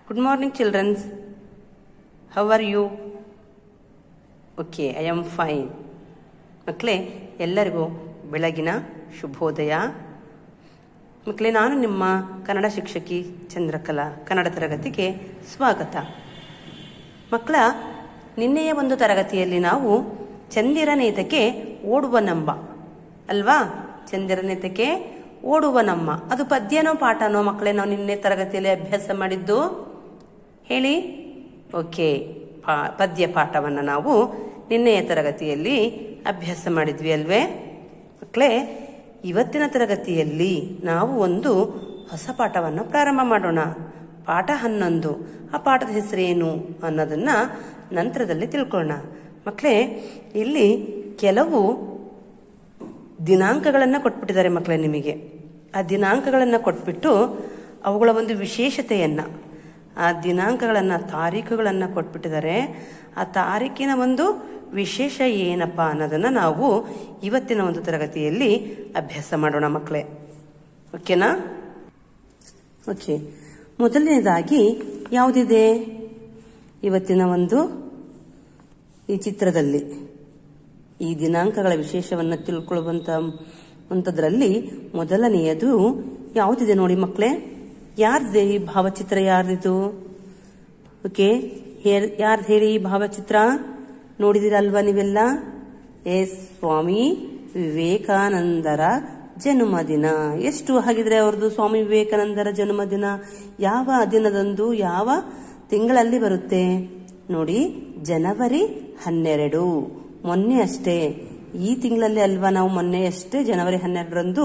Good morning, children. How are you? Okay I am fine ಮಕ್ಕಳೇ ಎಲ್ಲರಿಗೂ ಬೆಳಗಿನ ಶುಭೋದಯ ಮಕ್ಕಳೇ ನಾನು ನಿಮ್ಮ ಕನ್ನಡ ಶಿಕ್ಷಕಿ ಚಂದ್ರಕಲಾ ಕನ್ನಡ ತರಗತಿಗೆ ಸ್ವಾಗತ ಮಕ್ಕಳ ನಿನ್ನೆಯ ಒಂದು ತರಗತಿಯಲ್ಲಿ ನಾವು ಚಂದಿರನೇತಕ್ಕೆ ಓಡುವ ನಂಬ ಅಲ್ವಾ ಚಂದಿರನೇತಕ್ಕೆ ಓಡುವ ನಮ್ಮ ಅದು ಪದ್ಯನೋ ಪಾಠನೋ ಮಕ್ಕಳೇ ನಾವು ನಿನ್ನೆ ತರಗತಿಯಲ್ಲಿ ಅಭ್ಯಾಸ ಮಾಡಿದ್ದು ಹೇಳಿ ಓಕೆ ಪಾ ಪದ್ಯ ಪಾಠವನ್ನು ನಾವು ನಿನ್ನೆಯ ತರಗತಿಯಲ್ಲಿ ಅಭ್ಯಾಸ ಮಾಡಿದ್ವಿ ಅಲ್ವೇ ಮಕ್ಕಳೇ ಇವತ್ತಿನ ತರಗತಿಯಲ್ಲಿ ನಾವು ಒಂದು ಹೊಸ ಪಾಠವನ್ನು ಪ್ರಾರಂಭ ಮಾಡೋಣ ಪಾಠ ಹನ್ನೊಂದು ಆ ಪಾಠದ ಹೆಸರೇನು ಅನ್ನೋದನ್ನ ನಂತರದಲ್ಲಿ ತಿಳ್ಕೊಳ್ಳೋಣ ಮಕ್ಕಳೇ ಇಲ್ಲಿ ಕೆಲವು ದಿನಾಂಕಗಳನ್ನು ಕೊಟ್ಬಿಟ್ಟಿದ್ದಾರೆ ಮಕ್ಕಳೇ ನಿಮಗೆ ಆ ದಿನಾಂಕಗಳನ್ನು ಕೊಟ್ಬಿಟ್ಟು ಅವುಗಳ ಒಂದು ವಿಶೇಷತೆಯನ್ನು ಆ ದಿನಾಂಕಗಳನ್ನು ತಾರೀಖುಗಳನ್ನು ಕೊಟ್ಬಿಟ್ಟಿದ್ದಾರೆ ಆ ತಾರೀಕಿನ ಒಂದು ವಿಶೇಷ ಏನಪ್ಪ ಅನ್ನೋದನ್ನು ನಾವು ಇವತ್ತಿನ ಒಂದು ತರಗತಿಯಲ್ಲಿ ಅಭ್ಯಾಸ ಮಾಡೋಣ ಮಕ್ಕಳೇ ಓಕೆನಾ ಓಕೆ ಮೊದಲನೇದಾಗಿ ಯಾವುದಿದೆ ಇವತ್ತಿನ ಒಂದು ಈ ಚಿತ್ರದಲ್ಲಿ ಈ ದಿನಾಂಕಗಳ ವಿಶೇಷವನ್ನು ತಿಳ್ಕೊಳ್ಳುವಂತ ಅಂಥದ್ರಲ್ಲಿ ಮೊದಲನೆಯದು ಯಾವುದಿದೆ ನೋಡಿ ಮಕ್ಕಳೇ ಯಾರ್ದಿದೆ ಈ ಭಾವಚಿತ್ರ ಯಾರ್ದಿದು ಓಕೆ ಯಾರ್ದು ಹೇಳಿ ಈ ಭಾವಚಿತ್ರ ನೋಡಿದಿರಲ್ವಾ ನೀವೆಲ್ಲ ಎಸ್ ಸ್ವಾಮಿ ವಿವೇಕಾನಂದರ ಜನ್ಮದಿನ ಎಷ್ಟು ಹಾಗಿದ್ರೆ ಅವ್ರದ್ದು ಸ್ವಾಮಿ ವಿವೇಕಾನಂದರ ಜನ್ಮದಿನ ಯಾವ ದಿನದಂದು ಯಾವ ತಿಂಗಳಲ್ಲಿ ಬರುತ್ತೆ ನೋಡಿ ಜನವರಿ ಹನ್ನೆರಡು ಮೊನ್ನೆ ಅಷ್ಟೇ ಈ ತಿಂಗಳಲ್ಲಿ ಅಲ್ವಾ ನಾವು ಮೊನ್ನೆ ಅಷ್ಟೇ ಜನವರಿ ಹನ್ನೆರಡರಂದು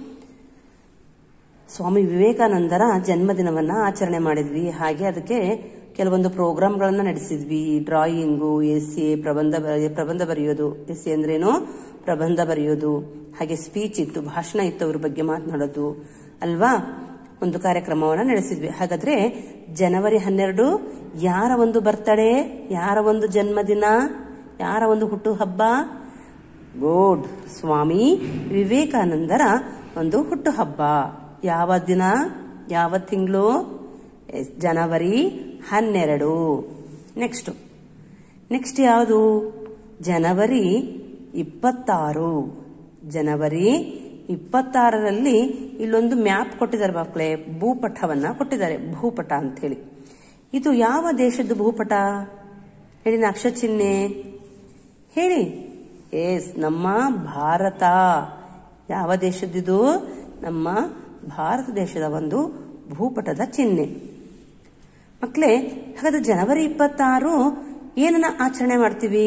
ಸ್ವಾಮಿ ವಿವೇಕಾನಂದರ ಜನ್ಮದಿನವನ್ನ ಆಚರಣೆ ಮಾಡಿದ್ವಿ ಹಾಗೆ ಅದಕ್ಕೆ ಕೆಲವೊಂದು ಪ್ರೋಗ್ರಾಮ್ಗಳನ್ನ ನಡೆಸಿದ್ವಿ ಡ್ರಾಯಿಂಗು ಎಸ್ ಎ ಪ್ರಬಂಧ ಪ್ರಬಂಧ ಬರೆಯೋದು ಎಸ್ ಎ ಅಂದ್ರೇನು ಪ್ರಬಂಧ ಬರೆಯೋದು ಹಾಗೆ ಸ್ಪೀಚ್ ಇತ್ತು ಭಾಷಣ ಇತ್ತು ಅವ್ರ ಬಗ್ಗೆ ಮಾತನಾಡೋದು ಅಲ್ವಾ ಒಂದು ಕಾರ್ಯಕ್ರಮವನ್ನ ನಡೆಸಿದ್ವಿ ಹಾಗಾದ್ರೆ ಜನವರಿ ಹನ್ನೆರಡು ಯಾರ ಒಂದು ಬರ್ತಡೇ ಯಾರ ಒಂದು ಜನ್ಮದಿನ ಯಾರ ಒಂದು ಹುಟ್ಟುಹಬ್ಬ ಗೋಡ್ ಸ್ವಾಮಿ ವಿವೇಕಾನಂದರ ಒಂದು ಹುಟ್ಟುಹಬ್ಬ ಯಾವ ದಿನ ಯಾವ ತಿಂಗಳು ಜನವರಿ ಹನ್ನೆರಡು ನೆಕ್ಸ್ಟ್ ನೆಕ್ಸ್ಟ್ ಯಾವುದು ಜನವರಿ ಇಪ್ಪತ್ತಾರು ಜನವರಿ ಇಪ್ಪತ್ತಾರರಲ್ಲಿ ಇಲ್ಲೊಂದು ಮ್ಯಾಪ್ ಕೊಟ್ಟಿದ್ದಾರೆ ಮಕ್ಕಳೇ ಭೂಪಟವನ್ನ ಕೊಟ್ಟಿದ್ದಾರೆ ಭೂಪಟ ಅಂತ ಹೇಳಿ ಇದು ಯಾವ ದೇಶದ ಭೂಪಟ ಹೇಳಿ ನಕ್ಷ ಚಿಹ್ನೆ ಹೇಳಿ ಎಸ್ ನಮ್ಮ ಭಾರತ ಯಾವ ದೇಶದಿದು ನಮ್ಮ ಭಾರತ ದೇಶದ ಒಂದು ಭೂಪಟದ ಚಿಹ್ನೆ ಮಕ್ಕಳೇ ಹಾಗಾದ್ರೆ ಜನವರಿ ಇಪ್ಪತ್ತಾರು ಏನನ್ನ ಆಚರಣೆ ಮಾಡ್ತೀವಿ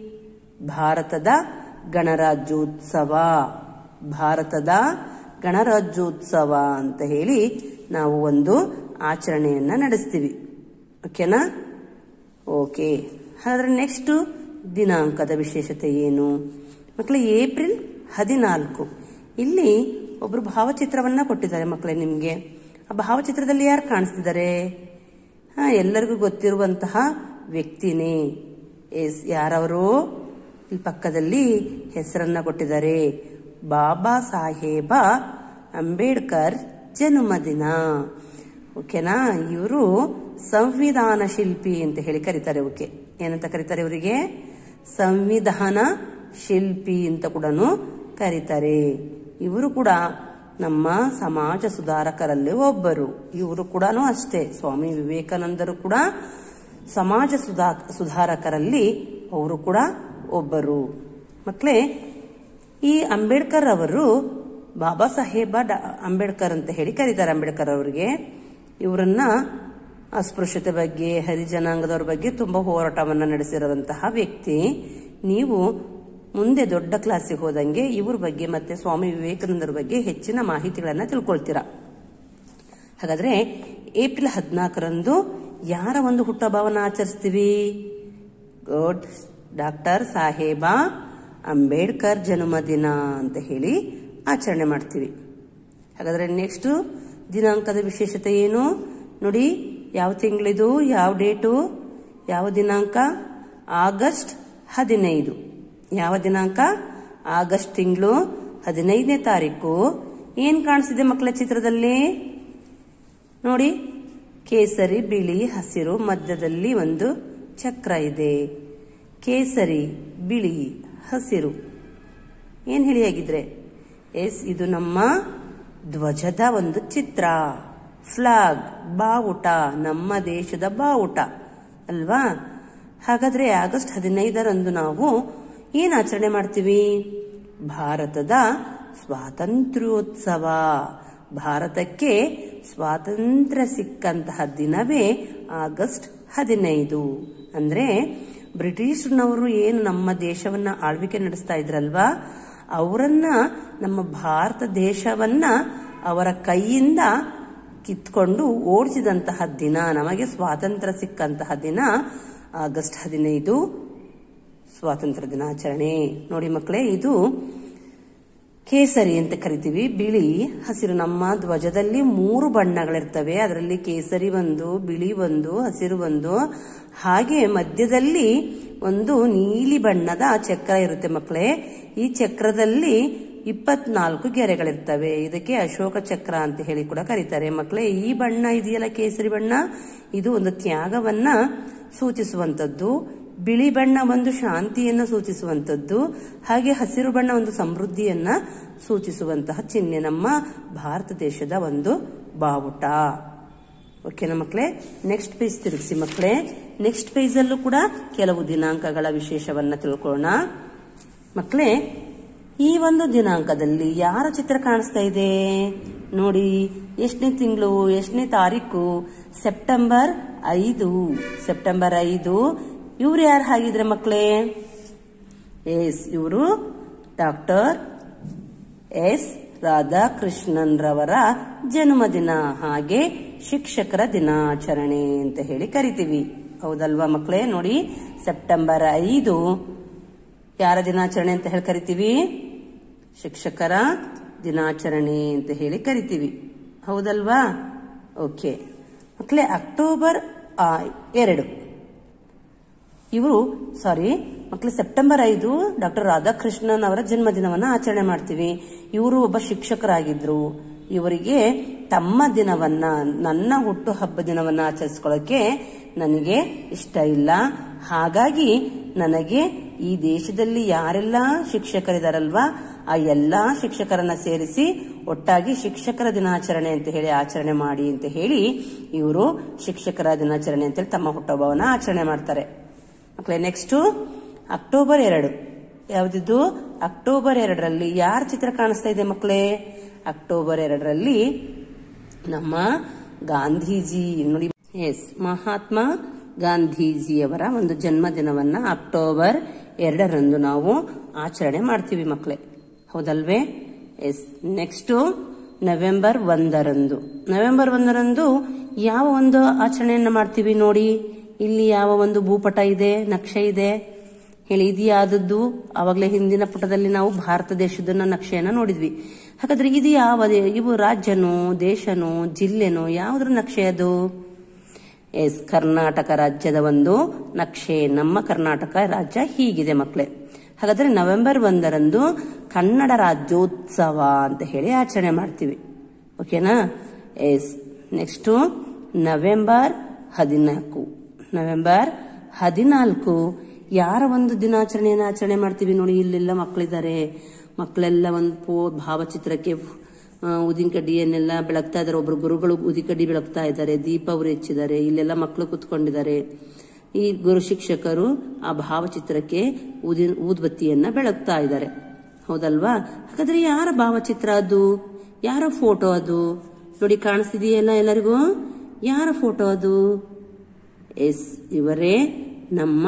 ಭಾರತದ ಗಣರಾಜ್ಯೋತ್ಸವ ಭಾರತದ ಗಣರಾಜ್ಯೋತ್ಸವ ಅಂತ ಹೇಳಿ ನಾವು ಒಂದು ಆಚರಣೆಯನ್ನ ನಡೆಸ್ತೀವಿ ಓಕೆನಾ ಓಕೆ ಹಾಗಾದ್ರೆ ನೆಕ್ಸ್ಟ್ ದಿನಾಂಕದ ವಿಶೇಷತೆ ಏನು ಮಕ್ಕಳೇ ಏಪ್ರಿಲ್ ಹದಿನಾಲ್ಕು ಇಲ್ಲಿ ಒಬ್ರು ಭಾವಚಿತ್ರವನ್ನ ಕೊಟ್ಟಿದ್ದಾರೆ ಮಕ್ಕಳೇ ನಿಮ್ಗೆ ಆ ಭಾವಚಿತ್ರದಲ್ಲಿ ಯಾರು ಕಾಣಿಸ್ತಿದ್ದಾರೆ ಹಾ ಎಲ್ಲರಿಗೂ ಗೊತ್ತಿರುವಂತಹ ವ್ಯಕ್ತಿನೇ ಎಸ್ ಯಾರವರು ಇಲ್ಲಿ ಪಕ್ಕದಲ್ಲಿ ಹೆಸರನ್ನ ಕೊಟ್ಟಿದ್ದಾರೆ ಬಾಬಾ ಸಾಹೇಬ ಅಂಬೇಡ್ಕರ್ ಜನ್ಮದಿನ ಓಕೆನಾ ಇವರು ಸಂವಿಧಾನ ಶಿಲ್ಪಿ ಅಂತ ಹೇಳಿ ಕರೀತಾರೆ ಓಕೆ ಏನಂತ ಕರೀತಾರೆ ಇವರಿಗೆ ಸಂವಿಧಾನ ಶಿಲ್ಪಿ ಅಂತ ಕೂಡ ಕರೀತಾರೆ ಇವರು ಕೂಡ ನಮ್ಮ ಸಮಾಜ ಸುಧಾರಕರಲ್ಲಿ ಒಬ್ಬರು ಇವರು ಕೂಡ ಅಷ್ಟೇ ಸ್ವಾಮಿ ವಿವೇಕಾನಂದರು ಕೂಡ ಸಮಾಜ ಸುಧಾ ಸುಧಾರಕರಲ್ಲಿ ಅವರು ಕೂಡ ಒಬ್ಬರು ಮಕ್ಕಳೇ ಈ ಅಂಬೇಡ್ಕರ್ ಅವರು ಬಾಬಾ ಸಾಹೇಬ ಅಂಬೇಡ್ಕರ್ ಅಂತ ಹೇಳಿ ಕರೀತಾರೆ ಅಂಬೇಡ್ಕರ್ ಅವರಿಗೆ ಇವರನ್ನ ಅಸ್ಪೃಶ್ಯತೆ ಬಗ್ಗೆ ಹರಿಜನಾಂಗದವ್ರ ಬಗ್ಗೆ ತುಂಬಾ ಹೋರಾಟವನ್ನ ನಡೆಸಿರುವಂತಹ ವ್ಯಕ್ತಿ ನೀವು ಮುಂದೆ ದೊಡ್ಡ ಕ್ಲಾಸಿಗೆ ಹೋದಂಗೆ ಇವ್ರ ಬಗ್ಗೆ ಮತ್ತೆ ಸ್ವಾಮಿ ವಿವೇಕಾನಂದರ ಬಗ್ಗೆ ಹೆಚ್ಚಿನ ಮಾಹಿತಿಗಳನ್ನ ತಿಳ್ಕೊಳ್ತೀರಾ ಹಾಗಾದ್ರೆ ಏಪ್ರಿಲ್ ಹದಿನಾಲ್ಕರಂದು ಯಾರ ಒಂದು ಹುಟ್ಟಹಬ್ಬವನ್ನ ಆಚರಿಸ್ತೀವಿ ಗುಡ್ ಡಾಕ್ಟರ್ ಸಾಹೇಬ ಅಂಬೇಡ್ಕರ್ ಜನ್ಮದಿನ ಅಂತ ಹೇಳಿ ಆಚರಣೆ ಮಾಡ್ತೀವಿ ಹಾಗಾದ್ರೆ ನೆಕ್ಸ್ಟ್ ದಿನಾಂಕದ ವಿಶೇಷತೆ ಏನು ನೋಡಿ ಯಾವ ತಿಂಗಳಿದು ಯಾವ ಡೇಟು ಯಾವ ದಿನಾಂಕ ಆಗಸ್ಟ್ ಹದಿನೈದು ಯಾವ ದಿನಾಂಕ ಆಗಸ್ಟ್ ತಿಂಗಳು ಹದಿನೈದನೇ ತಾರೀಕು ಏನ್ ಕಾಣಿಸಿದೆ ಮಕ್ಕಳ ಚಿತ್ರದಲ್ಲಿ ನೋಡಿ ಕೇಸರಿ ಬಿಳಿ ಹಸಿರು ಮಧ್ಯದಲ್ಲಿ ಒಂದು ಚಕ್ರ ಇದೆ ಕೇಸರಿ ಬಿಳಿ ಹಸಿರು ಏನ್ ಹೇಳಿ ಆಗಿದ್ರೆ ಎಸ್ ಇದು ನಮ್ಮ ಧ್ವಜದ ಒಂದು ಚಿತ್ರ ಫ್ಲಾಗ್ ಬಾವುಟ ನಮ್ಮ ದೇಶದ ಬಾವುಟ ಅಲ್ವಾ ಹಾಗಾದ್ರೆ ಆಗಸ್ಟ್ ಹದಿನೈದರಂದು ನಾವು ಏನ್ ಆಚರಣೆ ಮಾಡ್ತೀವಿ ಭಾರತದ ಸ್ವಾತಂತ್ರ್ಯೋತ್ಸವ ಭಾರತಕ್ಕೆ ಸ್ವಾತಂತ್ರ್ಯ ಸಿಕ್ಕಂತಹ ದಿನವೇ ಆಗಸ್ಟ್ ಹದಿನೈದು ಅಂದ್ರೆ ಬ್ರಿಟಿಷ್ನವರು ಏನು ನಮ್ಮ ದೇಶವನ್ನ ಆಳ್ವಿಕೆ ನಡೆಸ್ತಾ ಇದ್ರಲ್ವಾ ಅವರನ್ನ ನಮ್ಮ ಭಾರತ ದೇಶವನ್ನ ಅವರ ಕೈಯಿಂದ ಕಿತ್ಕೊಂಡು ಓಡಿಸಿದಂತಹ ದಿನ ನಮಗೆ ಸ್ವಾತಂತ್ರ್ಯ ಸಿಕ್ಕಂತಹ ದಿನ ಆಗಸ್ಟ್ ಹದಿನೈದು ಸ್ವಾತಂತ್ರ್ಯ ದಿನಾಚರಣೆ ನೋಡಿ ಮಕ್ಕಳೇ ಇದು ಕೇಸರಿ ಅಂತ ಕರಿತೀವಿ ಬಿಳಿ ಹಸಿರು ನಮ್ಮ ಧ್ವಜದಲ್ಲಿ ಮೂರು ಬಣ್ಣಗಳಿರ್ತವೆ ಅದರಲ್ಲಿ ಕೇಸರಿ ಒಂದು ಬಿಳಿ ಒಂದು ಹಸಿರು ಒಂದು ಹಾಗೆ ಮಧ್ಯದಲ್ಲಿ ಒಂದು ನೀಲಿ ಬಣ್ಣದ ಚಕ್ರ ಇರುತ್ತೆ ಮಕ್ಕಳೇ ಈ ಚಕ್ರದಲ್ಲಿ ಇಪ್ಪತ್ನಾಲ್ಕು ಗೆರೆಗಳಿರ್ತವೆ ಇದಕ್ಕೆ ಅಶೋಕ ಚಕ್ರ ಅಂತ ಹೇಳಿ ಕೂಡ ಕರೀತಾರೆ ಮಕ್ಕಳೇ ಈ ಬಣ್ಣ ಇದೆಯಲ್ಲ ಕೇಸರಿ ಬಣ್ಣ ಇದು ಒಂದು ತ್ಯಾಗವನ್ನ ಸೂಚಿಸುವಂತದ್ದು ಬಿಳಿ ಬಣ್ಣ ಒಂದು ಶಾಂತಿಯನ್ನ ಸೂಚಿಸುವಂತದ್ದು ಹಾಗೆ ಹಸಿರು ಬಣ್ಣ ಒಂದು ಸಮೃದ್ಧಿಯನ್ನ ಸೂಚಿಸುವಂತಹ ಚಿಹ್ನೆ ನಮ್ಮ ಭಾರತ ದೇಶದ ಒಂದು ಬಾವುಟ ಓಕೆನಾ ಮಕ್ಕಳೇ ನೆಕ್ಸ್ಟ್ ಪೇಜ್ ತಿರುಗಿಸಿ ಮಕ್ಕಳೇ ನೆಕ್ಸ್ಟ್ ಪೇಜ್ ಅಲ್ಲೂ ಕೂಡ ಕೆಲವು ದಿನಾಂಕಗಳ ವಿಶೇಷವನ್ನ ತಿಳ್ಕೊಳ್ಳೋಣ ಮಕ್ಕಳೇ ಈ ಒಂದು ದಿನಾಂಕದಲ್ಲಿ ಯಾರ ಚಿತ್ರ ಕಾಣಿಸ್ತಾ ಇದೆ ನೋಡಿ ಎಷ್ಟನೇ ತಿಂಗಳು ಎಷ್ಟನೇ ತಾರೀಕು ಸೆಪ್ಟೆಂಬರ್ ಐದು ಸೆಪ್ಟೆಂಬರ್ ಐದು ಇವ್ರು ಯಾರು ಹಾಗಿದ್ರೆ ಮಕ್ಕಳೇ ಎಸ್ ಇವರು ಡಾಕ್ಟರ್ ಎಸ್ ರಾಧಾಕೃಷ್ಣನ್ ರವರ ಜನ್ಮದಿನ ಹಾಗೆ ಶಿಕ್ಷಕರ ದಿನಾಚರಣೆ ಅಂತ ಹೇಳಿ ಕರಿತೀವಿ ಹೌದಲ್ವಾ ಮಕ್ಕಳೇ ನೋಡಿ ಸೆಪ್ಟೆಂಬರ್ ಐದು ಯಾರ ದಿನಾಚರಣೆ ಅಂತ ಹೇಳಿ ಕರಿತೀವಿ ಶಿಕ್ಷಕರ ದಿನಾಚರಣೆ ಅಂತ ಹೇಳಿ ಕರಿತೀವಿ ಹೌದಲ್ವಾ ಓಕೆ ಮಕ್ಕಳೇ ಅಕ್ಟೋಬರ್ ಆ, ಎರಡು ಇವರು ಸಾರಿ ಮಕ್ಕಳು ಸೆಪ್ಟೆಂಬರ್ ಐದು ಡಾಕ್ಟರ್ ರಾಧಾಕೃಷ್ಣನ್ ಅವರ ಜನ್ಮದಿನವನ್ನ ಆಚರಣೆ ಮಾಡ್ತೀವಿ ಇವರು ಒಬ್ಬ ಶಿಕ್ಷಕರಾಗಿದ್ರು ಇವರಿಗೆ ತಮ್ಮ ದಿನವನ್ನ ನನ್ನ ಹುಟ್ಟು ಹಬ್ಬ ದಿನವನ್ನ ಆಚರಿಸ್ಕೊಳ್ಳೋಕೆ ನನಗೆ ಇಷ್ಟ ಇಲ್ಲ ಹಾಗಾಗಿ ನನಗೆ ಈ ದೇಶದಲ್ಲಿ ಯಾರೆಲ್ಲ ಶಿಕ್ಷಕರಿದಾರಲ್ವಾ ಆ ಎಲ್ಲಾ ಶಿಕ್ಷಕರನ್ನ ಸೇರಿಸಿ ಒಟ್ಟಾಗಿ ಶಿಕ್ಷಕರ ದಿನಾಚರಣೆ ಅಂತ ಹೇಳಿ ಆಚರಣೆ ಮಾಡಿ ಅಂತ ಹೇಳಿ ಇವರು ಶಿಕ್ಷಕರ ದಿನಾಚರಣೆ ಅಂತೇಳಿ ತಮ್ಮ ಹುಟ್ಟುಹಬ್ಬವನ್ನ ಆಚರಣೆ ಮಾಡ್ತಾರೆ ಮಕ್ಕಳೇ ನೆಕ್ಸ್ಟ್ ಅಕ್ಟೋಬರ್ ಎರಡು ಯಾವ್ದಿದ್ದು ಅಕ್ಟೋಬರ್ ಎರಡರಲ್ಲಿ ಯಾರ ಚಿತ್ರ ಕಾಣಿಸ್ತಾ ಇದೆ ಮಕ್ಕಳೇ ಅಕ್ಟೋಬರ್ ಎರಡರಲ್ಲಿ ನಮ್ಮ ಗಾಂಧೀಜಿ ನೋಡಿ ಎಸ್ ಮಹಾತ್ಮ ಗಾಂಧೀಜಿಯವರ ಒಂದು ಜನ್ಮದಿನವನ್ನ ಅಕ್ಟೋಬರ್ ಎರಡರಂದು ನಾವು ಆಚರಣೆ ಮಾಡ್ತೀವಿ ಮಕ್ಕಳೇ ಹೌದಲ್ವೇ ಎಸ್ ನೆಕ್ಸ್ಟ್ ನವೆಂಬರ್ ಒಂದರಂದು ನವೆಂಬರ್ ಒಂದರಂದು ಯಾವ ಒಂದು ಆಚರಣೆಯನ್ನ ಮಾಡ್ತೀವಿ ನೋಡಿ ಇಲ್ಲಿ ಯಾವ ಒಂದು ಭೂಪಟ ಇದೆ ನಕ್ಷೆ ಇದೆ ಹೇಳಿ ಇದು ಯಾವ್ದದ್ದು ಆವಾಗಲೇ ಹಿಂದಿನ ಪುಟದಲ್ಲಿ ನಾವು ಭಾರತ ದೇಶದ ನಕ್ಷೆಯನ್ನ ನೋಡಿದ್ವಿ ಹಾಗಾದ್ರೆ ಇದು ಯಾವ ಇವು ರಾಜ್ಯನೋ ದೇಶನೋ ಜಿಲ್ಲೆನೋ ಯಾವುದ್ರ ನಕ್ಷೆ ಅದು ಎಸ್ ಕರ್ನಾಟಕ ರಾಜ್ಯದ ಒಂದು ನಕ್ಷೆ ನಮ್ಮ ಕರ್ನಾಟಕ ರಾಜ್ಯ ಹೀಗಿದೆ ಮಕ್ಕಳೇ ಹಾಗಾದ್ರೆ ನವೆಂಬರ್ ಒಂದರಂದು ಕನ್ನಡ ರಾಜ್ಯೋತ್ಸವ ಅಂತ ಹೇಳಿ ಆಚರಣೆ ಮಾಡ್ತೀವಿ ಓಕೆನಾ ಎಸ್ ನೆಕ್ಸ್ಟ್ ನವೆಂಬರ್ ಹದಿನಾಲ್ಕು ನವೆಂಬರ್ ಹದಿನಾಲ್ಕು ಯಾರ ಒಂದು ದಿನಾಚರಣೆಯನ್ನು ಆಚರಣೆ ಮಾಡ್ತೀವಿ ನೋಡಿ ಇಲ್ಲೆಲ್ಲ ಮಕ್ಕಳಿದ್ದಾರೆ ಮಕ್ಕಳೆಲ್ಲ ಒಂದು ಪೋ ಭಾವಚಿತ್ರಕ್ಕೆ ಆ, ಊದಿನ ಕಡ್ಡಿಯನ್ನೆಲ್ಲ ಬೆಳಗ್ತಾ ಇದ್ದಾರೆ ಒಬ್ರು ಗುರುಗಳು ಊದಿ ಕಡ್ಡಿ ಬೆಳಗ್ತಾ ಇದ್ದಾರೆ ದೀಪ ಅವರು ಹೆಚ್ಚಿದ್ದಾರೆ ಇಲ್ಲೆಲ್ಲ ಮಕ್ಕಳು ಕುತ್ಕೊಂಡಿದ್ದಾರೆ ಈ ಗುರು ಶಿಕ್ಷಕರು ಆ ಭಾವಚಿತ್ರಕ್ಕೆ ಊದಿನ ಊದ್ಬತ್ತಿಯನ್ನ ಬೆಳಗ್ತಾ ಇದ್ದಾರೆ ಹೌದಲ್ವಾ ಹಾಗಾದ್ರೆ ಯಾರ ಭಾವಚಿತ್ರ ಅದು ಯಾರ ಫೋಟೋ ಅದು ನೋಡಿ ಕಾಣಿಸ್ತಿದೆಯಲ್ಲ ಎಲ್ಲರಿಗೂ ಯಾರ ಫೋಟೋ ಅದು ಎಸ್ ಇವರೇ ನಮ್ಮ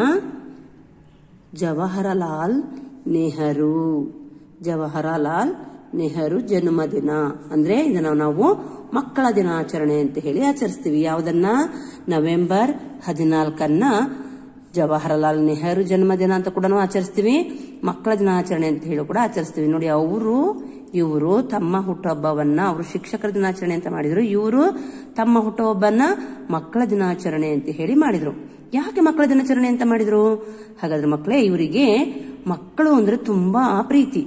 ಜವಾಹರಲಾಲ್ ನೆಹರು ಜವಾಹರಲಾಲ್ ನೆಹರು ಜನ್ಮದಿನ ಅಂದ್ರೆ ಇದನ್ನ ನಾವು ಮಕ್ಕಳ ದಿನಾಚರಣೆ ಅಂತ ಹೇಳಿ ಆಚರಿಸ್ತೀವಿ ಯಾವುದನ್ನ ನವೆಂಬರ್ ಹದಿನಾಲ್ಕನ್ನ ಜವಾಹರಲಾಲ್ ನೆಹರು ಜನ್ಮದಿನ ಅಂತ ಕೂಡ ನಾವು ಆಚರಿಸ್ತೀವಿ ಮಕ್ಕಳ ದಿನಾಚರಣೆ ಅಂತ ಹೇಳಿ ಕೂಡ ಆಚರಿಸ್ತೀವಿ ನೋಡಿ ಅವರು ಇವರು ತಮ್ಮ ಹುಟ್ಟುಹಬ್ಬವನ್ನ ಅವರು ಶಿಕ್ಷಕರ ದಿನಾಚರಣೆ ಅಂತ ಮಾಡಿದ್ರು ಇವರು ತಮ್ಮ ಹುಟ್ಟುಹಬ್ಬನ ಮಕ್ಕಳ ದಿನಾಚರಣೆ ಅಂತ ಹೇಳಿ ಮಾಡಿದ್ರು ಯಾಕೆ ಮಕ್ಕಳ ದಿನಾಚರಣೆ ಅಂತ ಮಾಡಿದ್ರು ಹಾಗಾದ್ರೆ ಮಕ್ಕಳೇ ಇವರಿಗೆ ಮಕ್ಕಳು ಅಂದ್ರೆ ತುಂಬಾ ಪ್ರೀತಿ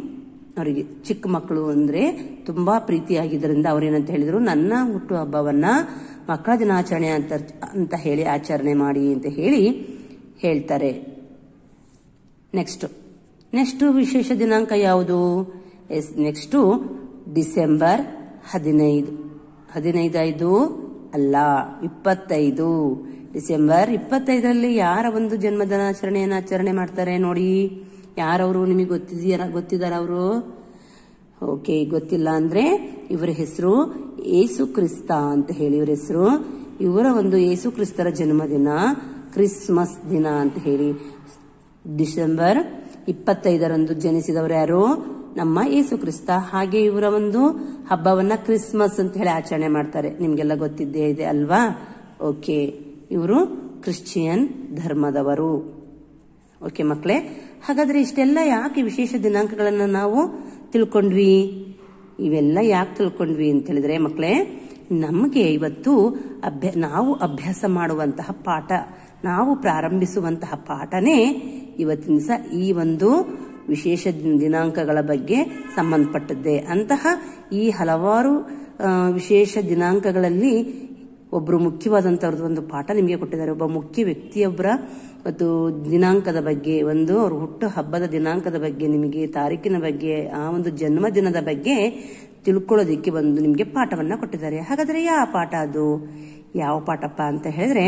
ಅವರಿಗೆ ಚಿಕ್ಕ ಮಕ್ಕಳು ಅಂದ್ರೆ ತುಂಬಾ ಪ್ರೀತಿಯಾಗಿದ್ದರಿಂದ ಅವ್ರೇನಂತ ಹೇಳಿದ್ರು ನನ್ನ ಹುಟ್ಟು ಹಬ್ಬವನ್ನ ಮಕ್ಕಳ ದಿನಾಚರಣೆ ಅಂತ ಅಂತ ಹೇಳಿ ಆಚರಣೆ ಮಾಡಿ ಅಂತ ಹೇಳಿ ಹೇಳ್ತಾರೆ ನೆಕ್ಸ್ಟ್ ನೆಕ್ಸ್ಟ್ ವಿಶೇಷ ದಿನಾಂಕ ಯಾವುದು ಎಸ್ ನೆಕ್ಸ್ಟು ಡಿಸೆಂಬರ್ ಹದಿನೈದು ಹದಿನೈದೈದು ಅಲ್ಲ ಇಪ್ಪತ್ತೈದು ಡಿಸೆಂಬರ್ ಇಪ್ಪತ್ತೈದರಲ್ಲಿ ಯಾರ ಒಂದು ಜನ್ಮ ದಿನಾಚರಣೆಯನ್ನು ಆಚರಣೆ ಮಾಡ್ತಾರೆ ನೋಡಿ ಯಾರವರು ನಿಮಗೆ ಗೊತ್ತಿದೆಯಾ ಗೊತ್ತಿದಾರ ಅವರು ಓಕೆ ಗೊತ್ತಿಲ್ಲ ಅಂದ್ರೆ ಇವರ ಹೆಸರು ಏಸು ಕ್ರಿಸ್ತ ಅಂತ ಹೇಳಿ ಇವರ ಹೆಸರು ಇವರ ಒಂದು ಏಸು ಕ್ರಿಸ್ತರ ಜನ್ಮದಿನ ಕ್ರಿಸ್ಮಸ್ ದಿನ ಅಂತ ಹೇಳಿ ಡಿಸೆಂಬರ್ ಇಪ್ಪತ್ತೈದರಂದು ಜನಿಸಿದವರು ಯಾರು ನಮ್ಮ ಏಸು ಕ್ರಿಸ್ತ ಹಾಗೆ ಇವರ ಒಂದು ಹಬ್ಬವನ್ನ ಕ್ರಿಸ್ಮಸ್ ಅಂತ ಹೇಳಿ ಆಚರಣೆ ಮಾಡ್ತಾರೆ ನಿಮ್ಗೆಲ್ಲ ಗೊತ್ತಿದ್ದೇ ಇದೆ ಅಲ್ವಾ ಓಕೆ ಇವರು ಕ್ರಿಶ್ಚಿಯನ್ ಧರ್ಮದವರು ಓಕೆ ಮಕ್ಕಳೇ ಹಾಗಾದ್ರೆ ಇಷ್ಟೆಲ್ಲ ಯಾಕೆ ವಿಶೇಷ ದಿನಾಂಕಗಳನ್ನ ನಾವು ತಿಳ್ಕೊಂಡ್ವಿ ಇವೆಲ್ಲ ಯಾಕೆ ತಿಳ್ಕೊಂಡ್ವಿ ಅಂತ ಹೇಳಿದ್ರೆ ಮಕ್ಕಳೇ ನಮಗೆ ಇವತ್ತು ಅಭ್ಯ ನಾವು ಅಭ್ಯಾಸ ಮಾಡುವಂತಹ ಪಾಠ ನಾವು ಪ್ರಾರಂಭಿಸುವಂತಹ ಪಾಠನೇ ಇವತ್ತಿನ ದಿವಸ ಈ ಒಂದು ವಿಶೇಷ ದಿನಾಂಕಗಳ ಬಗ್ಗೆ ಸಂಬಂಧಪಟ್ಟದ್ದೇ ಅಂತಹ ಈ ಹಲವಾರು ಆ, ವಿಶೇಷ ದಿನಾಂಕಗಳಲ್ಲಿ ಒಬ್ಬರು ಮುಖ್ಯವಾದಂಥವ್ರದ್ದು ಒಂದು ಪಾಠ ನಿಮಗೆ ಕೊಟ್ಟಿದ್ದಾರೆ ಒಬ್ಬ ಮುಖ್ಯ ವ್ಯಕ್ತಿಯೊಬ್ಬರ ಮತ್ತು ದಿನಾಂಕದ ಬಗ್ಗೆ ಒಂದು ಅವ್ರ ಹುಟ್ಟು ಹಬ್ಬದ ದಿನಾಂಕದ ಬಗ್ಗೆ ನಿಮಗೆ ತಾರೀಕಿನ ಬಗ್ಗೆ ಆ ಒಂದು ಜನ್ಮದಿನದ ಬಗ್ಗೆ ತಿಳ್ಕೊಳ್ಳೋದಿಕ್ಕೆ ಒಂದು ನಿಮಗೆ ಪಾಠವನ್ನ ಕೊಟ್ಟಿದ್ದಾರೆ ಹಾಗಾದ್ರೆ ಯಾವ ಪಾಠ ಅದು ಯಾವ ಪಾಠಪ್ಪ ಅಂತ ಹೇಳಿದ್ರೆ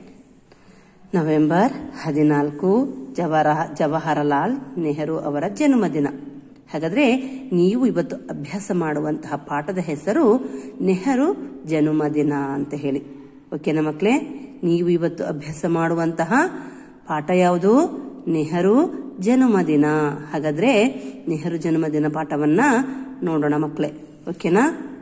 ನವೆಂಬರ್ ಹದಿನಾಲ್ಕು ಜವಾರ ಜವಾಹರಲಾಲ್ ನೆಹರು ಅವರ ಜನ್ಮದಿನ ಹಾಗಾದ್ರೆ ನೀವು ಇವತ್ತು ಅಭ್ಯಾಸ ಮಾಡುವಂತಹ ಪಾಠದ ಹೆಸರು ನೆಹರು ಜನ್ಮದಿನ ಅಂತ ಹೇಳಿ ಓಕೆನಾ ಮಕ್ಕಳೇ ನೀವು ಇವತ್ತು ಅಭ್ಯಾಸ ಮಾಡುವಂತಹ ಪಾಠ ಯಾವುದು ನೆಹರು ಜನ್ಮದಿನ ಹಾಗಾದ್ರೆ ನೆಹರು ಜನ್ಮದಿನ ಪಾಠವನ್ನ ನೋಡೋಣ ಮಕ್ಕಳೇ ಓಕೆನಾ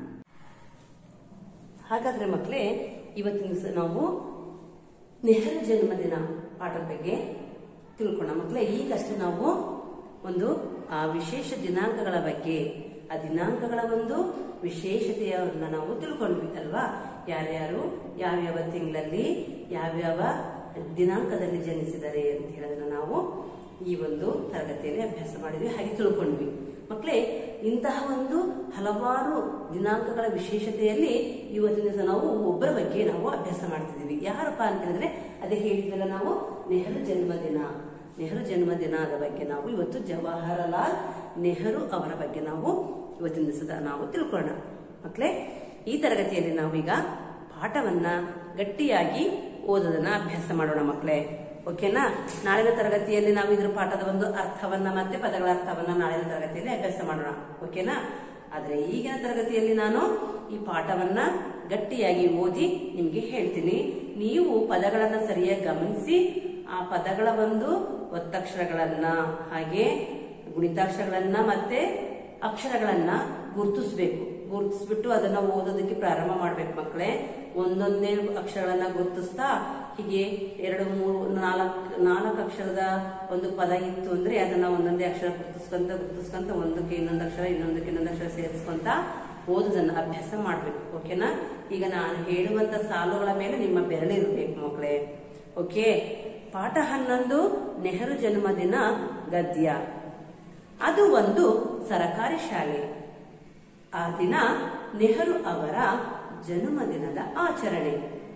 ಹಾಗಾದ್ರೆ ಮಕ್ಕಳೇ ಇವತ್ತಿನ ದಿವಸ ನಾವು ನೆಹರು ಜನ್ಮದಿನ ಪಾಠದ ಬಗ್ಗೆ ತಿಳ್ಕೊಳ್ಳೋಣ ಮಕ್ಕಳೇ ಈಗಷ್ಟೇ ನಾವು ಒಂದು ಆ ವಿಶೇಷ ದಿನಾಂಕಗಳ ಬಗ್ಗೆ ಆ ದಿನಾಂಕಗಳ ಒಂದು ವಿಶೇಷತೆಯನ್ನ ನಾವು ತಿಳ್ಕೊಂಡ್ವಿ ಅಲ್ವಾ ಯಾರ್ಯಾರು ಯಾವ್ಯಾವ ತಿಂಗಳಲ್ಲಿ ಯಾವ್ಯಾವ ದಿನಾಂಕದಲ್ಲಿ ಜನಿಸಿದರೆ ಅಂತ ಹೇಳೋದನ್ನ ನಾವು ಈ ಒಂದು ತರಗತಿಯಲ್ಲಿ ಅಭ್ಯಾಸ ಮಾಡಿದ್ವಿ ಹಾಗೆ ತಿಳ್ಕೊಂಡ್ವಿ ಮಕ್ಕಳೇ ಇಂತಹ ಒಂದು ಹಲವಾರು ದಿನಾಂಕಗಳ ವಿಶೇಷತೆಯಲ್ಲಿ ಇವತ್ತಿನ ದಿವಸ ನಾವು ಒಬ್ಬರ ಬಗ್ಗೆ ನಾವು ಅಭ್ಯಾಸ ಮಾಡ್ತಿದೀವಿ ಯಾರಪ್ಪ ಅಂತ ಹೇಳಿದ್ರೆ ಅದೇ ಹೇಳಿದ್ವಲ್ಲ ನಾವು ನೆಹರು ಜನ್ಮದಿನ ನೆಹರು ಜನ್ಮದಿನದ ಬಗ್ಗೆ ನಾವು ಇವತ್ತು ಜವಾಹರಲಾಲ್ ನೆಹರು ಅವರ ಬಗ್ಗೆ ನಾವು ಇವತ್ತಿನ ದಿವಸದ ನಾವು ತಿಳ್ಕೊಳ್ಳೋಣ ಮಕ್ಕಳೇ ಈ ತರಗತಿಯಲ್ಲಿ ನಾವೀಗ ಪಾಠವನ್ನ ಗಟ್ಟಿಯಾಗಿ ಓದೋದನ್ನ ಅಭ್ಯಾಸ ಮಾಡೋಣ ಮಕ್ಕಳೇ ಓಕೆನಾ ನಾಳಿನ ತರಗತಿಯಲ್ಲಿ ನಾವು ಇದ್ರ ಪಾಠದ ಒಂದು ಅರ್ಥವನ್ನ ಮತ್ತೆ ಪದಗಳ ಅರ್ಥವನ್ನ ನಾಳಿನ ತರಗತಿಯಲ್ಲಿ ಅಭ್ಯಾಸ ಮಾಡೋಣ ಓಕೆನಾ ಆದ್ರೆ ಈಗಿನ ತರಗತಿಯಲ್ಲಿ ನಾನು ಈ ಪಾಠವನ್ನ ಗಟ್ಟಿಯಾಗಿ ಓದಿ ನಿಮ್ಗೆ ಹೇಳ್ತೀನಿ ನೀವು ಪದಗಳನ್ನ ಸರಿಯಾಗಿ ಗಮನಿಸಿ ಆ ಪದಗಳ ಒಂದು ಒತ್ತಕ್ಷರಗಳನ್ನ ಹಾಗೆ ಗುಣಿತಾಕ್ಷರಗಳನ್ನ ಮತ್ತೆ ಅಕ್ಷರಗಳನ್ನ ಗುರುತಿಸ್ಬೇಕು ಗುರುತಿಸ್ಬಿಟ್ಟು ಅದನ್ನ ಓದೋದಕ್ಕೆ ಪ್ರಾರಂಭ ಮಾಡ್ಬೇಕು ಮಕ್ಕಳೇ ಒಂದೊಂದೇ ಅಕ್ಷರಗಳನ್ನ ಗುರುತಿಸ್ತಾ ಹೀಗೆ ಎರಡು ಮೂರು ನಾಲ್ಕು ನಾಲ್ಕು ಅಕ್ಷರದ ಒಂದು ಪದ ಇತ್ತು ಅಂದ್ರೆ ಅದನ್ನ ಒಂದೊಂದೇ ಅಕ್ಷರ ಗುರುತಿಸ್ಕೊಂತ ಗುರುತಿಸ್ಕೊಂತ ಒಂದಕ್ಕೆ ಇನ್ನೊಂದು ಅಕ್ಷರ ಇನ್ನೊಂದಕ್ಕೆ ಇನ್ನೊಂದು ಅಕ್ಷರ ಸೇರಿಸ್ಕೊಂತ ಓದೋದನ್ನ ಅಭ್ಯಾಸ ಮಾಡ್ಬೇಕು ಓಕೆನಾ ಈಗ ನಾನು ಹೇಳುವಂತ ಸಾಲುಗಳ ಮೇಲೆ ನಿಮ್ಮ ಬೆರಳಿರ್ಬೇಕು ಮಕ್ಕಳೇ ಓಕೆ ಪಾಠ ಹನ್ನೊಂದು ನೆಹರು ಜನ್ಮದಿನ ಗದ್ಯ ಅದು ಒಂದು ಸರಕಾರಿ ಶಾಲೆ ಆ ದಿನ ನೆಹರು ಅವರ ಜನ್ಮದಿನದ ಆಚರಣೆ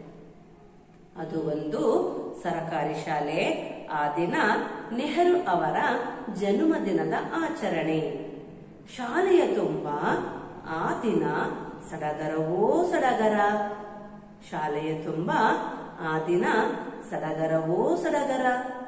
ಅದು ಒಂದು ಸರಕಾರಿ ಶಾಲೆ ಆ ದಿನ ನೆಹರು ಅವರ ಜನ್ಮದಿನದ ಆಚರಣೆ ಶಾಲೆಯ ತುಂಬ ಆ ದಿನ ಸಡಗರವೋ ಸಡಗರ ಶಾಲೆಯ ತುಂಬ ಆ ದಿನ ಸಡಗರವೋ ಸಡಗರ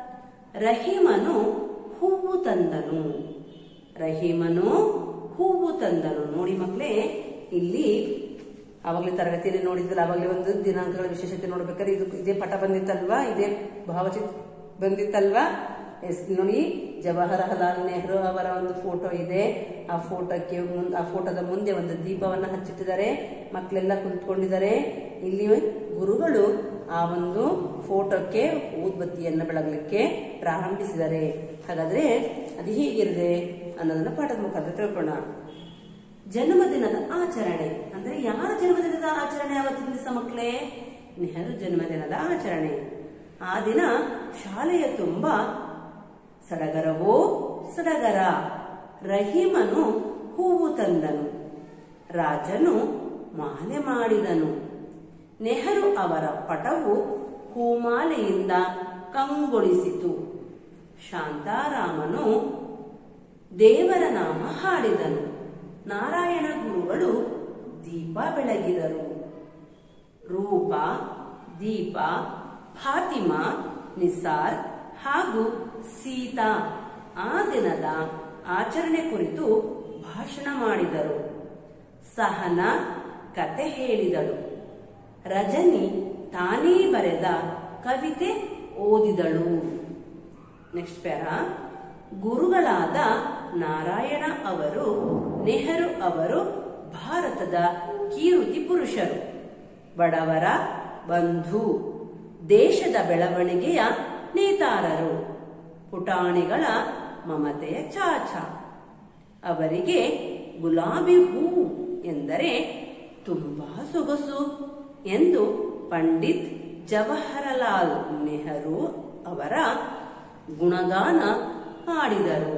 ರಹೀಮನು ಹೂವು ತಂದನು ರಹೀಮನು ಹೂವು ತಂದನು ನೋಡಿ ಮಕ್ಕಳೇ ಇಲ್ಲಿ ಆವಾಗಲೇ ತರಗತಿಯಲ್ಲಿ ನೋಡಿದ್ರಲ್ಲ ಆವಾಗಲೇ ಒಂದು ದಿನಾಂಕಗಳ ವಿಶೇಷತೆ ನೋಡ್ಬೇಕಾದ್ರೆ ಇದು ಇದೇ ಪಟ ಬಂದಿತ್ತಲ್ವಾ ಇದೇ ಭಾವಚಿತ್ರ ಬಂದಿತ್ತಲ್ವಾ ಎಸ್ ನೋಡಿ ಜವಾಹರಲಾಲ್ ನೆಹರು ಅವರ ಒಂದು ಫೋಟೋ ಇದೆ ಆ ಫೋಟೋಕ್ಕೆ ಮುನ್- ಆ ಫೋಟೋದ ಮುಂದೆ ಒಂದು ದೀಪವನ್ನ ಹಚ್ಚಿಟ್ಟಿದ್ದಾರೆ ಮಕ್ಕಳೆಲ್ಲ ಕುಳಿತುಕೊಂಡಿದ್ದಾರೆ ಇಲ್ಲಿ ಗುರುಗಳು ಆ ಒಂದು ಫೋಟೋಕ್ಕೆ ಊದ್ಬತ್ತಿಯನ್ನು ಬೆಳಗಲಿಕ್ಕೆ ಪ್ರಾರಂಭಿಸಿದ್ದಾರೆ ಹಾಗಾದ್ರೆ ಅದು ಹೇಗಿರುತ್ತೆ ಅನ್ನೋದನ್ನ ಪಾಠದ ಮುಖಾಂತರ ತಿಳ್ಕೊಳ್ಳೋಣ ಜನ್ಮದಿನದ ಆಚರಣೆ ಅಂದ್ರೆ ಯಾರ ಜನ್ಮದಿನದ ಆಚರಣೆ ಅವತ್ತಿನ ದಿವಸ ಮಕ್ಕಳೇ ನೆಹರು ಜನ್ಮದಿನದ ಆಚರಣೆ ಆ ದಿನ ಶಾಲೆಯ ತುಂಬ ಸಡಗರವೋ ಸಡಗರ ರಹೀಮನು ಹೂವು ತಂದನು ರಾಜನು ಮಾಲೆ ಮಾಡಿದನು ನೆಹರು ಅವರ ಪಟವು ಹೂಮಾಲೆಯಿಂದ ಕಂಗೊಳಿಸಿತು ಶಾಂತಾರಾಮನು ದೇವರ ನಾಮ ಹಾಡಿದನು ನಾರಾಯಣ ಗುರುಗಳು ದೀಪ ಬೆಳಗಿದರು ರೂಪ ದೀಪ ಫಾತಿಮಾ ನಿಸಾರ್ ಹಾಗೂ ಸೀತಾ ಆ ದಿನದ ಆಚರಣೆ ಕುರಿತು ಭಾಷಣ ಮಾಡಿದರು ಸಹನ ಕತೆ ಹೇಳಿದಳು ರಜನಿ ತಾನೇ ಬರೆದ ಕವಿತೆ ಓದಿದಳು ನೆಕ್ಸ್ಟ್ ಪ್ಯಾರ ಗುರುಗಳಾದ ನಾರಾಯಣ ಅವರು ನೆಹರು ಅವರು ಭಾರತದ ಕೀರುತಿ ಪುರುಷರು ಬಡವರ ಬಂಧು ದೇಶದ ಬೆಳವಣಿಗೆಯ ನೇತಾರರು ಪುಟಾಣಿಗಳ ಮಮತೆಯ ಚಾಚ ಅವರಿಗೆ ಗುಲಾಬಿ ಹೂ ಎಂದರೆ ತುಂಬಾ ಸೊಗಸು ಎಂದು ಪಂಡಿತ್ ಜವಾಹರಲಾಲ್ ನೆಹರು ಅವರ ಗುಣಗಾನ ಮಾಡಿದರು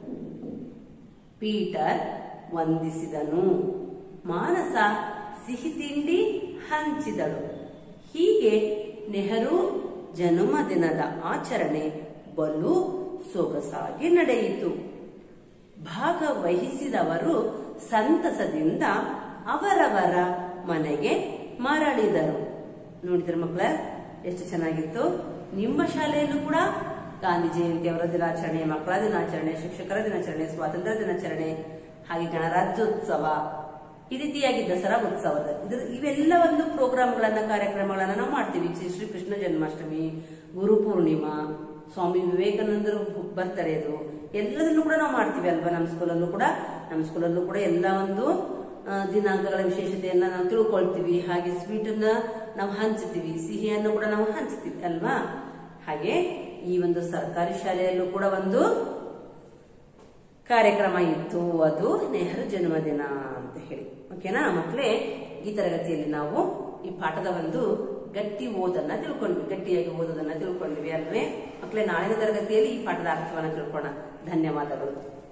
ಪೀಟರ್ ವಂದಿಸಿದನು ಮಾನಸ ಸಿಹಿ ತಿಂಡಿ ಹಂಚಿದಳು ಹೀಗೆ ನೆಹರು ಜನ್ಮದಿನದ ಆಚರಣೆ ಬಲು ಸೊಗಸಾಗಿ ನಡೆಯಿತು ಭಾಗವಹಿಸಿದವರು ಸಂತಸದಿಂದ ಅವರವರ ಮನೆಗೆ ಮರಳಿದರು ನೋಡಿದ್ರ ಮಕ್ಕಳ ಎಷ್ಟು ಚೆನ್ನಾಗಿತ್ತು ನಿಮ್ಮ ಶಾಲೆಯಲ್ಲೂ ಕೂಡ ಗಾಂಧಿ ಜಯಂತಿ ಅವರ ದಿನಾಚರಣೆ ಮಕ್ಕಳ ದಿನಾಚರಣೆ ಶಿಕ್ಷಕರ ದಿನಾಚರಣೆ ಸ್ವಾತಂತ್ರ್ಯ ದಿನಾಚರಣೆ ಹಾಗೆ ಗಣರಾಜ್ಯೋತ್ಸವ ಈ ರೀತಿಯಾಗಿ ದಸರಾ ಉತ್ಸವದ ಇದ್ರ ಇವೆಲ್ಲ ಒಂದು ಪ್ರೋಗ್ರಾಮ್ಗಳನ್ನ ಕಾರ್ಯಕ್ರಮಗಳನ್ನ ನಾವು ಮಾಡ್ತೀವಿ ಶ್ರೀ ಶ್ರೀ ಕೃಷ್ಣ ಜನ್ಮಾಷ್ಟಮಿ ಗುರು ಪೂರ್ಣಿಮಾ ಸ್ವಾಮಿ ವಿವೇಕಾನಂದರು ಬರ್ತಡೆದು ಎಲ್ಲದನ್ನು ಕೂಡ ನಾವು ಮಾಡ್ತೀವಿ ಅಲ್ವಾ ನಮ್ಮ ಸ್ಕೂಲಲ್ಲೂ ಕೂಡ ನಮ್ಮ ಸ್ಕೂಲಲ್ಲೂ ಕೂಡ ಎಲ್ಲ ಒಂದು ಆ, ದಿನಾಂಕಗಳ ವಿಶೇಷತೆಯನ್ನ ನಾವು ತಿಳ್ಕೊಳ್ತೀವಿ ಹಾಗೆ ಸ್ವೀಟ್ ಅನ್ನ ನಾವು ಹಂಚ್ತೀವಿ ಸಿಹಿಯನ್ನು ಕೂಡ ನಾವು ಹಂಚ್ತೀವಿ ಅಲ್ವಾ ಹಾಗೆ ಈ ಒಂದು ಸರ್ಕಾರಿ ಶಾಲೆಯಲ್ಲೂ ಕೂಡ ಒಂದು ಕಾರ್ಯಕ್ರಮ ಇತ್ತು ಅದು ನೆಹರು ಜನ್ಮದಿನ ಅಂತ ಹೇಳಿ ಓಕೆನಾ ಮಕ್ಕಳೇ ಈ ತರಗತಿಯಲ್ಲಿ ನಾವು ಈ ಪಾಠದ ಒಂದು ಗಟ್ಟಿ ಓದನ್ನ ತಿಳ್ಕೊಂಡ್ವಿ ಗಟ್ಟಿಯಾಗಿ ಓದೋದನ್ನ ತಿಳ್ಕೊಂಡ್ವಿ ಅಲ್ವೇ ಮಕ್ಕಳೇ ನಾಳಿನ ತರಗತಿಯಲ್ಲಿ ಈ ಪಾಠದ ಅರ್ಥವನ್ನ ತಿಳ್ಕೊಳ್ಳೋಣ ಧನ್ಯವಾದಗಳು